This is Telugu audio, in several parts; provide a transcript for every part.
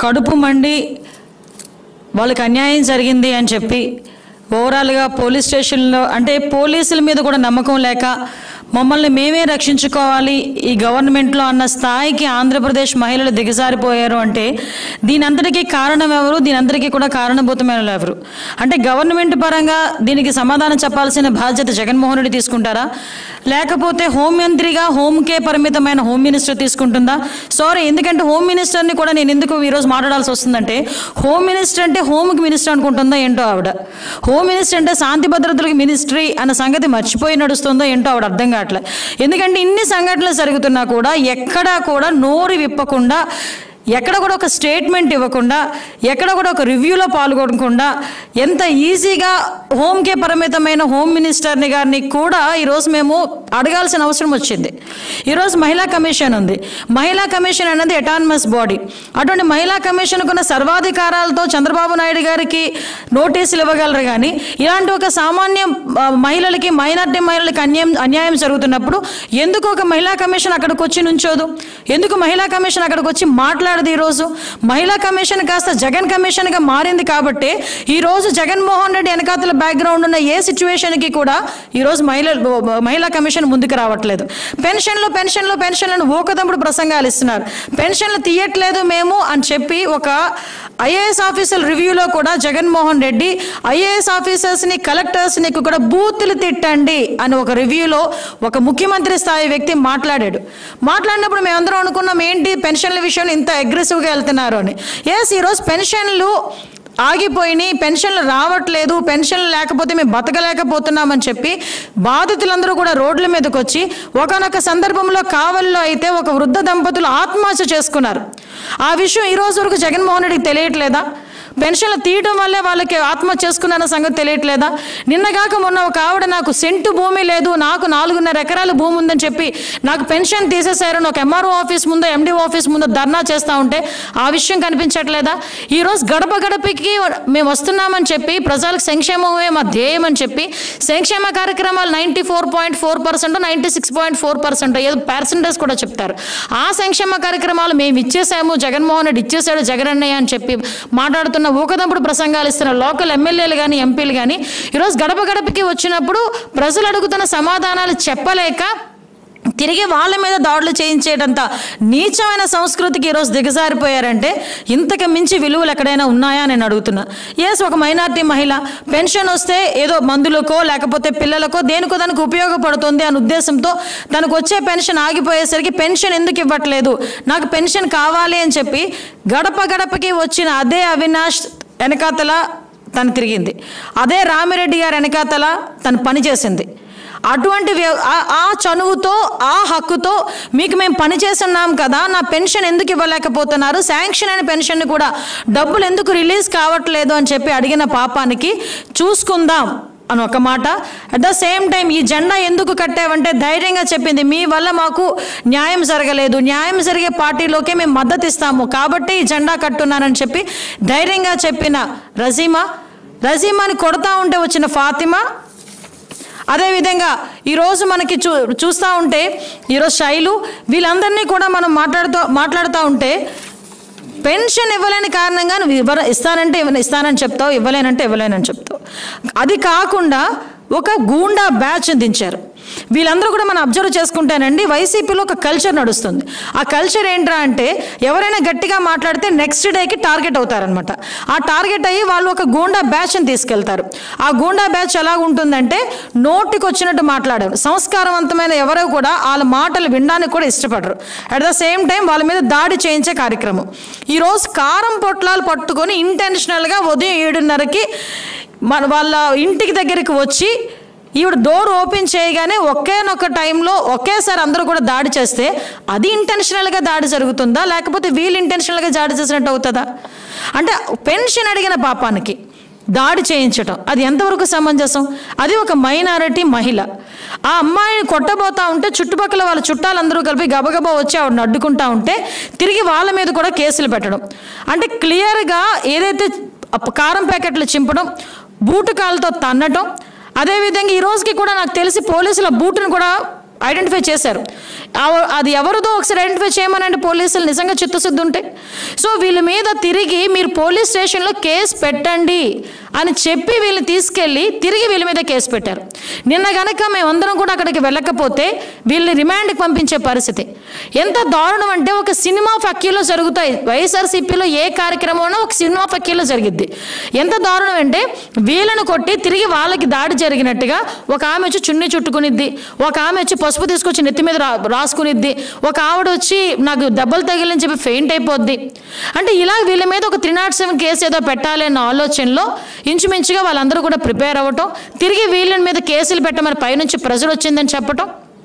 కడుపు మండి వాళ్ళకి అన్యాయం జరిగింది అని చెప్పి ఓవరాల్గా పోలీస్ స్టేషన్లో అంటే పోలీసుల మీద కూడా నమ్మకం లేక మమ్మల్ని మేమే రక్షించుకోవాలి ఈ గవర్నమెంట్లో అన్న స్థాయికి ఆంధ్రప్రదేశ్ మహిళలు దిగజారిపోయారు అంటే దీని అంతటికీ కారణం ఎవరు దీని అంతటికీ కూడా కారణభూతమైన వాళ్ళు ఎవరు అంటే గవర్నమెంట్ పరంగా దీనికి సమాధానం చెప్పాల్సిన బాధ్యత జగన్మోహన్ రెడ్డి తీసుకుంటారా లేకపోతే హోంమంత్రిగా హోంకే పరిమితమైన హోమ్ మినిస్టర్ తీసుకుంటుందా సారీ ఎందుకంటే హోమ్ మినిస్టర్ని కూడా నేను ఎందుకు ఈరోజు మాట్లాడాల్సి వస్తుందంటే హోమ్ మినిస్టర్ అంటే హోమ్కి మినిస్టర్ అనుకుంటుందా ఏంటో ఆవిడ హోమ్ మినిస్టర్ అంటే శాంతి భద్రతలకు మినిస్ట్రీ అన్న సంగతి మర్చిపోయి నడుస్తుందో ఏంటో ఆవిడ అర్థం కావట్లేదు ఎందుకంటే ఇన్ని సంఘటనలు జరుగుతున్నా కూడా ఎక్కడా కూడా నోరు విప్పకుండా ఎక్కడ కూడా ఒక స్టేట్మెంట్ ఇవ్వకుండా ఎక్కడ కూడా ఒక రివ్యూలో పాల్గొనకుండా ఎంత ఈజీగా హోమ్కే పరిమితమైన హోమ్ మినిస్టర్ని గారిని కూడా ఈరోజు మేము అడగాల్సిన అవసరం వచ్చింది ఈరోజు మహిళా కమిషన్ ఉంది మహిళా కమిషన్ అనేది ఎటానమస్ బాడీ అటువంటి మహిళా కమిషన్కు ఉన్న సర్వాధికారాలతో చంద్రబాబు నాయుడు గారికి నోటీసులు ఇవ్వగలరు కానీ ఇలాంటి ఒక సామాన్య ఆ, మహిళలకి మైనార్టీ మహిళలకి అన్యాయం అన్యాయం జరుగుతున్నప్పుడు ఎందుకు ఒక మహిళా కమిషన్ అక్కడికి వచ్చి నుంచోదు ఎందుకు మహిళా కమిషన్ అక్కడికి వచ్చి మాట్లాడదు ఈరోజు మహిళా కమిషన్ కాస్త జగన్ కమిషన్గా మారింది కాబట్టి ఈరోజు జగన్మోహన్ రెడ్డి వెనకాతల బ్యాక్గ్రౌండ్ ఉన్న ఏ సిచ్యువేషన్కి కూడా ఈరోజు మహిళ మహిళా కమిషన్ ముందుకు రావట్లేదు పెన్షన్లు పెన్షన్లు పెన్షన్లను ఊకదంపుడు ప్రసంగాలు ఇస్తున్నారు పెన్షన్లు తీయట్లేదు మేము అని చెప్పి ఒక ఐఏఎస్ ఆఫీసర్ రివ్యూలో కూడా జగన్మోహన్ రెడ్డి ఐఏఎస్ ఆఫీసర్స్ని కలెక్టర్స్ని కూడా బూతులు తిట్టండి అని ఒక రివ్యూలో ఒక ముఖ్యమంత్రి స్థాయి వ్యక్తి మాట్లాడాడు మాట్లాడినప్పుడు మేమందరం అనుకున్నాం ఏంటి పెన్షన్ల విషయంలో ఇంత అగ్రెసివ్గా వెళ్తున్నారు అని ఎస్ ఈరోజు పెన్షన్లు ఆగిపోయినాయి పెన్షన్లు రావట్లేదు పెన్షన్లు లేకపోతే మేము బతకలేకపోతున్నామని చెప్పి బాధితులందరూ కూడా రోడ్ల మీదకి వచ్చి ఒకనొక సందర్భంలో కావలిలో అయితే ఒక వృద్ధ దంపతులు ఆత్మహత్య చేసుకున్నారు ఆ విషయం ఈ రోజు వరకు జగన్మోహన్ రెడ్డికి తెలియట్లేదా పెన్షన్లు తీయడం వల్లే వాళ్ళకి ఆత్మహత్య చేసుకున్న సంగతి తెలియట్లేదా నిన్నగాక మొన్న ఒక ఆవిడ నాకు సెంటు భూమి లేదు నాకు నాలుగున్నర ఎకరాల భూమి ఉందని చెప్పి నాకు పెన్షన్ తీసేశారని ఒక ఎంఆర్ఓ ఆఫీస్ ముందో ఎండి ఆఫీస్ ముందో ధర్నా చేస్తూ ఉంటే ఆ విషయం కనిపించట్లేదా ఈరోజు గడప గడపకి మేము వస్తున్నామని చెప్పి ప్రజలకు సంక్షేమమే మా ధ్యేయం అని చెప్పి సంక్షేమ కార్యక్రమాలు ninety four point four percent ninety six point four percent ఏదో పర్సెంటేజ్ కూడా చెప్తారు ఆ సంక్షేమ కార్యక్రమాలు మేము ఇచ్చేసాము జగన్మోహన్ రెడ్డి ఇచ్చేసాడు జగన్ అన్నయ్య అని చెప్పి మాట్లాడుతున్న ఊకదంపుడు ప్రసంగాలు ఇస్తున్న లోకల్ ఎమ్మెల్యేలు కానీ ఎంపీలు కానీ ఈరోజు గడప గడపకి వచ్చినప్పుడు ప్రజలు అడుగుతున్న సమాధానాలు చెప్పలేక తిరిగి వాళ్ళ మీద దాడులు చేయించేటంత నీచమైన సంస్కృతికి ఈరోజు దిగజారిపోయారంటే ఇంతకు మించి విలువలు ఎక్కడైనా ఉన్నాయా నేను అడుగుతున్నా ఎస్ ఒక మైనార్టీ మహిళ పెన్షన్ వస్తే ఏదో మందులకో లేకపోతే పిల్లలకో దేనికో దానికి ఉపయోగపడుతుంది అనే ఉద్దేశంతో తనకు వచ్చే పెన్షన్ ఆగిపోయేసరికి పెన్షన్ ఎందుకు ఇవ్వట్లేదు నాకు పెన్షన్ కావాలి అని చెప్పి గడప గడపకి వచ్చిన అదే అవినాష్ వెనకాతల తను తిరిగింది అదే రామిరెడ్డి గారి వెనకాతల తను పనిచేసింది అటువంటి వ్య- ఆ- ఆ చనువుతో ఆ హక్కుతో మీకు మేము పని చేస్తున్నాం కదా నా పెన్షన్ ఎందుకు ఇవ్వలేకపోతున్నారు శాంక్షన్ అయిన పెన్షన్ కూడా డబ్బులు ఎందుకు రిలీజ్ కావట్లేదు అని చెప్పి అడిగిన పాపానికి చూసుకుందాం అని ఒక మాట అట్ ద సేమ్ టైం ఈ జెండా ఎందుకు కట్టావంటే ధైర్యంగా చెప్పింది మీ వల్ల మాకు న్యాయం జరగలేదు న్యాయం జరిగే పార్టీలోకే మేము మద్దతు ఇస్తాము కాబట్టి ఈ జెండా కట్టున్నానని చెప్పి ధైర్యంగా చెప్పిన రజీమా రజీమాని కొడతా ఉంటే వచ్చిన ఫాతిమా అదేవిధంగా ఈరోజు మనకి చూ చూస్తూ ఉంటే ఈరోజు శైలు వీళ్ళందరినీ కూడా మనం మాట్లాడుతూ మాట్లాడుతూ ఉంటే పెన్షన్ ఇవ్వలేని కారణంగా నువ్వు ఇవ్వ ఇస్తానంటే ఇవ్వ ఇస్తానని చెప్తావు ఇవ్వలేనంటే ఇవ్వలేనని చెప్తావు అది కాకుండా ఒక గూండా బ్యాచ్ దించారు వీళ్ళందరూ కూడా మనం అబ్జర్వ్ చేసుకుంటేనండి వైసీపీలో ఒక కల్చర్ నడుస్తుంది ఆ కల్చర్ ఏంట్రా అంటే ఎవరైనా గట్టిగా మాట్లాడితే నెక్స్ట్ డేకి టార్గెట్ అవుతారనమాట ఆ టార్గెట్ అయ్యి వాళ్ళు ఒక గూండా బ్యాచ్ని తీసుకెళ్తారు ఆ గూండా బ్యాచ్ ఎలా ఉంటుందంటే నోటికి వచ్చినట్టు మాట్లాడారు సంస్కారవంతమైన ఎవరో కూడా వాళ్ళ మాటలు వినడానికి కూడా ఇష్టపడరు అట్ ద సేమ్ టైం వాళ్ళ మీద దాడి చేయించే కార్యక్రమం ఈరోజు కారం పొట్లాలు పట్టుకొని ఇంటెన్షనల్గా ఉదయం ఏడున్నరకి మన వాళ్ళ ఇంటికి దగ్గరికి వచ్చి ఈవిడ డోర్ ఓపెన్ చేయగానే ఒకేనొక టైంలో ఒకేసారి అందరూ కూడా దాడి చేస్తే అది ఇంటెన్షనల్గా దాడి జరుగుతుందా లేకపోతే వీళ్ళు ఇంటెన్షనల్గా దాడి చేసినట్టు అవుతుందా అంటే పెన్షన్ అడిగిన పాపానికి దాడి చేయించటం అది ఎంతవరకు సమంజసం అది ఒక మైనారిటీ మహిళ ఆ అమ్మాయిని కొట్టబోతా ఉంటే చుట్టుపక్కల వాళ్ళ చుట్టాలందరూ కలిపి గబగబా వచ్చి ఆవిడని అడ్డుకుంటా ఉంటే తిరిగి వాళ్ళ మీద కూడా కేసులు పెట్టడం అంటే క్లియర్గా ఏదైతే అప్ప- కారం ప్యాకెట్లు చింపడం బూటు కాళ్ళతో తన్నటం అదేవిధంగా ఈ రోజుకి కూడా నాకు తెలిసి పోలీసుల బూటును కూడా ఐడెంటిఫై చేశారు ఆ- అది ఎవరిదో ఒకసారి ఐడెంటిఫై చేయమనండి పోలీసులు నిజంగా చిత్తశుద్ధి ఉంటే సో వీళ్ళ మీద తిరిగి మీరు పోలీస్ స్టేషన్లో కేసు పెట్టండి అని చెప్పి వీళ్ళని తీసుకెళ్ళి తిరిగి వీళ్ళ మీద కేసు పెట్టారు నిన్న గనక మేమందరం కూడా అక్కడికి వెళ్ళకపోతే వీళ్ళని రిమాండ్కి పంపించే పరిస్థితి ఎంత దారుణం అంటే ఒక సినిమా ఫక్కీలో జరుగుతాయి వైఎస్ఆర్సీపీలో ఏ కార్యక్రమం ఒక సినిమా ఫక్కీలో జరిగిద్ది ఎంత దారుణం అంటే వీళ్ళను కొట్టి తిరిగి వాళ్ళకి దాడి జరిగినట్టుగా ఒక ఆమె వచ్చి చున్నీ చుట్టుకునిద్ది ఒక ఆమె వచ్చి పసుపు తీసుకొచ్చి నెత్తి మీద రా రాసుకునిద్ది ఒక ఆవిడ వచ్చి నాకు దెబ్బలు తగిలని చెప్పి ఫెయింట్ అయిపోద్ది అంటే ఇలా వీళ్ళ మీద ఒక త్రీ నాట్ సెవెన్ కేసు ఏదో పెట్టాలి అన్న ఆలోచనలో ఇంచుమించుగా వాళ్ళందరూ కూడా ప్రిపేర్ అవ్వటం తిరిగి వీళ్ళ మీద కేసులు పెట్టమని పైనుంచి ప్రెజర్ వచ్చిందని చెప్పటం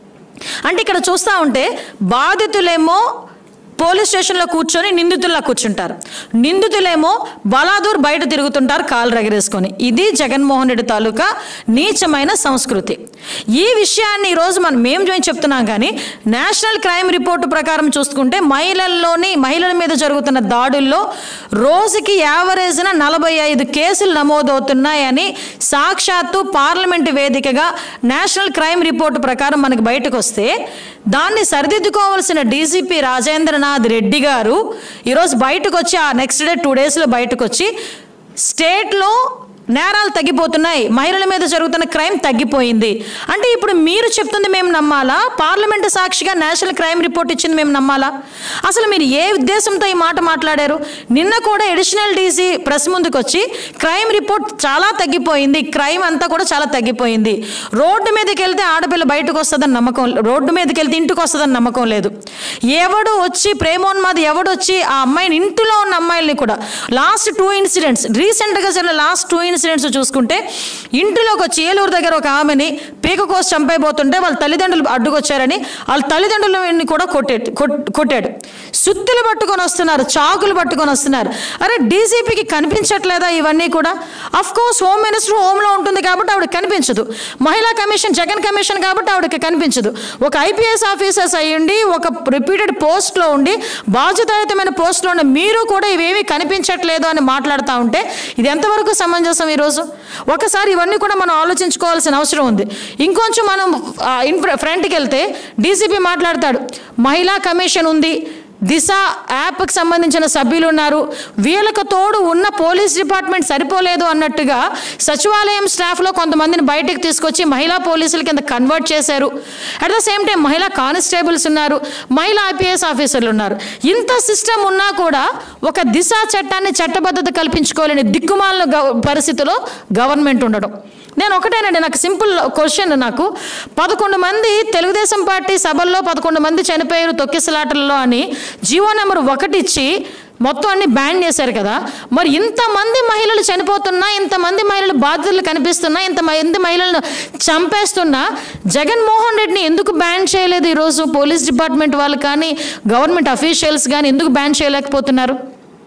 అంటే ఇక్కడ చూస్తూ ఉంటే బాధితులేమో పోలీస్ స్టేషన్లో కూర్చొని నిందితుల్లా కూర్చుంటారు నిందితులేమో బలాదూర్ బయట తిరుగుతుంటారు కాలు రగిరేసుకొని ఇది జగన్మోహన్ రెడ్డి తాలూకా నీచమైన సంస్కృతి ఈ విషయాన్ని ఈరోజు మనం మేము జాయిన్ చెప్తున్నాం కానీ నేషనల్ క్రైమ్ రిపోర్టు ప్రకారం చూసుకుంటే మహిళల్లోని మహిళల మీద జరుగుతున్న దాడుల్లో రోజుకి యావరేజ్న నలభై ఐదు కేసులు నమోదవుతున్నాయని సాక్షాత్తు పార్లమెంటు వేదికగా నేషనల్ క్రైమ్ రిపోర్టు ప్రకారం మనకు బయటకు వస్తే దాన్ని సరిదిద్దుకోవాల్సిన డీజీపీ రాజేంద్రనాథ్ రెడ్డి గారు ఈరోజు బయటకు వచ్చి ఆ నెక్స్ట్ డే టూ డేస్లో బయటకు వచ్చి స్టేట్లో నేరాలు తగ్గిపోతున్నాయి మహిళల మీద జరుగుతున్న క్రైమ్ తగ్గిపోయింది అంటే ఇప్పుడు మీరు చెప్తుంది మేము నమ్మాలా పార్లమెంటు సాక్షిగా నేషనల్ క్రైమ్ రిపోర్ట్ ఇచ్చింది మేము నమ్మాలా అసలు మీరు ఏ ఉద్దేశంతో ఈ మాట మాట్లాడారు నిన్న కూడా ఎడిషనల్ డీసీ ప్రెస్ ముందుకు వచ్చి క్రైమ్ రిపోర్ట్ చాలా తగ్గిపోయింది క్రైమ్ అంతా కూడా చాలా తగ్గిపోయింది రోడ్డు మీదకి వెళ్తే ఆడపిల్ల బయటకు వస్తుందని నమ్మకం రోడ్డు మీదకి వెళ్తే ఇంటికి వస్తుందని నమ్మకం లేదు ఎవడు వచ్చి ప్రేమోన్మాది ఎవడు వచ్చి ఆ అమ్మాయిని ఇంటిలో ఉన్న అమ్మాయిల్ని కూడా లాస్ట్ టూ ఇన్సిడెంట్స్ రీసెంట్గా జరిగిన లాస్ట్ టూ ఇన్సిడెంట్స్ చూసుకుంటే ఇంటిలోకి వచ్చి ఏలూరు దగ్గర ఒక ఆమెని పీక కోసి చంపైపోతుంటే వాళ్ళ తల్లిదండ్రులు అడ్డుకొచ్చారని వాళ్ళ తల్లిదండ్రులని కూడా కొట్టే కొట్- కొట్టాడు సుత్తులు పట్టుకొని వస్తున్నారు చాకులు పట్టుకొని వస్తున్నారు అరే డీసీపీకి కనిపించట్లేదా ఇవన్నీ కూడా అఫ్ కోర్స్ హోమ్ మినిస్టర్ హోమ్లో ఉంటుంది కాబట్టి ఆవిడ కనిపించదు మహిళా కమిషన్ జగన్ కమిషన్ కాబట్టి ఆవిడకి కనిపించదు ఒక ఐపీఎస్ ఆఫీసర్స్ అయ్యుండి ఒక రిపీటెడ్ పోస్ట్లో ఉండి బాధ్యతాయుతమైన పోస్ట్లో ఉన్న మీరు కూడా ఇవేమీ కనిపించట్లేదు అని మాట్లాడుతూ ఉంటే ఇది ఎంతవరకు సమంజసం ఈరోజు ఒకసారి ఇవన్నీ కూడా మనం ఆలోచించుకోవాల్సిన అవసరం ఉంది ఇంకొంచెం మనం ఆ, ఇన్ ఫ్రంట్కి వెళ్తే డీసీపీ మాట్లాడతాడు మహిళా కమిషన్ ఉంది దిశ యాప్కి సంబంధించిన సభ్యులు ఉన్నారు వీళ్ళకు తోడు ఉన్న పోలీస్ డిపార్ట్మెంట్ సరిపోలేదు అన్నట్టుగా సచివాలయం స్టాఫ్లో కొంతమందిని బయటకు తీసుకొచ్చి మహిళా పోలీసుల కింద కన్వర్ట్ చేశారు అట్ ద సేమ్ టైం మహిళా కానిస్టేబుల్స్ ఉన్నారు మహిళా ఐపీఎస్ ఆఫీసర్లు ఉన్నారు ఇంత సిస్టమ్ ఉన్నా కూడా ఒక దిశ చట్టాన్ని చట్టబద్ధత కల్పించుకోలేని దిక్కుమాలిన గవ పరిస్థితిలో గవర్నమెంట్ ఉండడం నేను ఒకటేనండి నాకు సింపుల్ క్వశ్చన్ నాకు పదకొండు మంది తెలుగుదేశం పార్టీ సభల్లో పదకొండు మంది చనిపోయారు తొక్కిసలాటల్లో అని జీవో నెంబర్ ఒకటి ఇచ్చి మొత్తం అన్ని బ్యాన్ చేశారు కదా మరి ఇంతమంది మహిళలు చనిపోతున్నా ఇంతమంది మహిళలు బాధితులు కనిపిస్తున్నా ఇంతమంది మహిళలను చంపేస్తున్నా జగన్మోహన్ రెడ్డిని ఎందుకు బ్యాన్ చేయలేదు ఈరోజు పోలీస్ డిపార్ట్మెంట్ వాళ్ళు కానీ గవర్నమెంట్ అఫీషియల్స్ కానీ ఎందుకు బ్యాన్ చేయలేకపోతున్నారు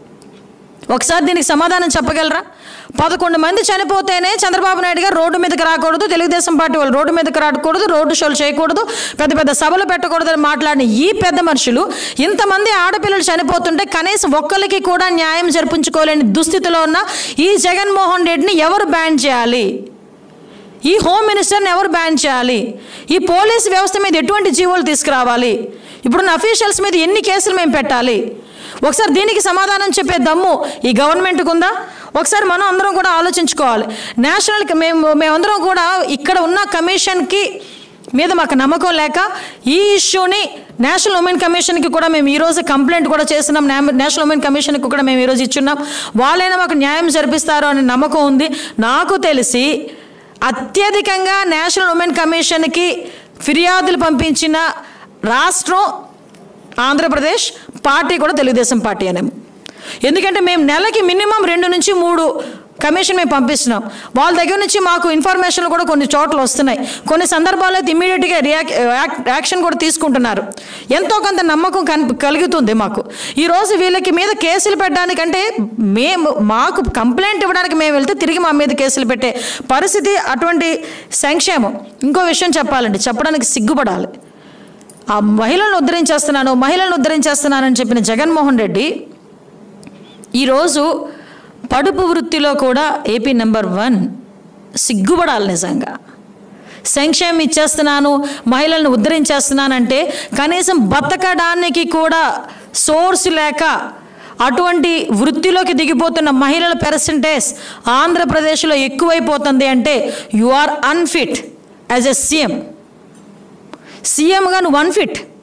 ఒకసారి దీనికి సమాధానం చెప్పగలరా పదకొండు మంది చనిపోతేనే చంద్రబాబు నాయుడు గారు రోడ్డు మీదకి రాకూడదు తెలుగుదేశం పార్టీ వాళ్ళు రోడ్డు మీదకి రాకూడదు రోడ్డు షోలు చేయకూడదు పెద్ద పెద్ద సభలు పెట్టకూడదు అని మాట్లాడిన ఈ పెద్ద మనుషులు ఇంతమంది ఆడపిల్లలు చనిపోతుంటే కనీసం ఒక్కరికి కూడా న్యాయం జరిపించుకోలేని దుస్థితిలో ఉన్న ఈ జగన్మోహన్ రెడ్డిని ఎవరు బ్యాన్ చేయాలి ఈ హోమ్ మినిస్టర్ని ఎవరు బ్యాన్ చేయాలి ఈ పోలీస్ వ్యవస్థ మీద ఎటువంటి జీవోలు తీసుకురావాలి ఇప్పుడున్న అఫీషియల్స్ మీద ఎన్ని కేసులు మేము పెట్టాలి ఒకసారి దీనికి సమాధానం చెప్పే దమ్ము ఈ గవర్నమెంట్కి ఉందా ఒకసారి మనం అందరం కూడా ఆలోచించుకోవాలి నేషనల్ మేము మేమందరం కూడా ఇక్కడ ఉన్న కమిషన్కి మీద మాకు నమ్మకం లేక ఈ ఇష్యూని నేషనల్ ఉమెన్ కమిషన్కి కూడా మేము ఈరోజు కంప్లైంట్ కూడా చేస్తున్నాం నే- నేషనల్ ఉమెన్ కమిషన్కి కూడా మేము ఈరోజు ఇచ్చున్నాం వాళ్ళైనా మాకు న్యాయం జరిపిస్తారు అనే నమ్మకం ఉంది నాకు తెలిసి అత్యధికంగా నేషనల్ ఉమెన్ కమిషన్కి ఫిర్యాదులు పంపించిన రాష్ట్రం ఆంధ్రప్రదేశ్ పార్టీ కూడా తెలుగుదేశం పార్టీ అనేమో ఎందుకంటే మేము నెలకి మినిమం రెండు నుంచి మూడు కమిషన్ మేము పంపిస్తున్నాం వాళ్ళ దగ్గర నుంచి మాకు ఇన్ఫర్మేషన్లు కూడా కొన్ని చోట్ల వస్తున్నాయి కొన్ని సందర్భాల్లో అయితే ఇమీడియట్గా రియాక్ యాక్- యాక్షన్ కూడా తీసుకుంటున్నారు ఎంతో కొంత నమ్మకం కన్ కలుగుతుంది మాకు ఈరోజు వీళ్ళకి మీద కేసులు పెట్టడానికంటే మేము మాకు కంప్లైంట్ ఇవ్వడానికి మేము వెళ్తే తిరిగి మా మీద కేసులు పెట్టే పరిస్థితి అటువంటి సంక్షేమం ఇంకో విషయం చెప్పాలండి చెప్పడానికి సిగ్గుపడాలి ఆ మహిళలను ఉద్ధరించేస్తున్నాను మహిళలను ఉద్ధరించేస్తున్నానని చెప్పిన జగన్మోహన్ రెడ్డి ఈరోజు పడుపు వృత్తిలో కూడా ఏపీ నెంబర్ వన్ సిగ్గుపడాలి నిజంగా సంక్షేమం ఇచ్చేస్తున్నాను మహిళలను ఉద్ధరించేస్తున్నానంటే కనీసం బతకడానికి కూడా సోర్స్ లేక అటువంటి వృత్తిలోకి దిగిపోతున్న మహిళల పెర్సంటేజ్ ఆంధ్రప్రదేశ్లో ఎక్కువైపోతుంది అంటే you are unfit as a CM సీఎంగా నువ్వు అన్ఫిట్